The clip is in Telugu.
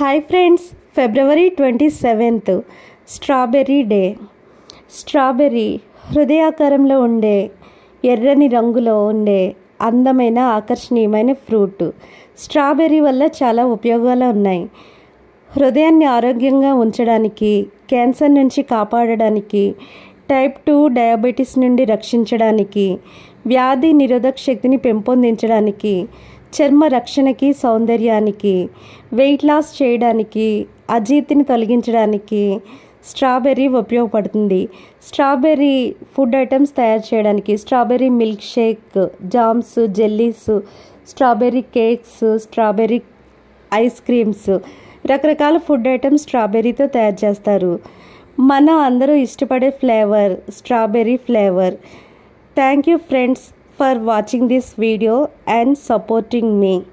hi friends February twenty seventh strawberry day strawberry హృదయాకారంలో ఉండే ఎర్రని రంగులో ఉండే అందమైన ఆకర్షణీయమైన ఫ్రూట్ స్ట్రాబెర్రీ వల్ల చాలా ఉపయోగాలు ఉన్నాయి హృదయాన్ని ఆరోగ్యంగా ఉంచడానికి క్యాన్సర్ నుంచి కాపాడడానికి టైప్ టూ డయాబెటీస్ నుండి రక్షించడానికి వ్యాధి నిరోధక శక్తిని పెంపొందించడానికి చర్మ రక్షణకి సౌందర్యానికి వెయిట్ లాస్ చేయడానికి అజీర్తిని తొలగించడానికి స్ట్రాబెర్రీ ఉపయోగపడుతుంది స్ట్రాబెర్రీ ఫుడ్ ఐటమ్స్ తయారు చేయడానికి strawberry milk shake jams jellies strawberry cakes strawberry ice creams రకరకాల ఫుడ్ ఐటమ్స్ స్ట్రాబెర్రీతో తయారు చేస్తారు మన అందరూ ఇష్టపడే flavour strawberry flavour thank you friends for watching this video and supporting me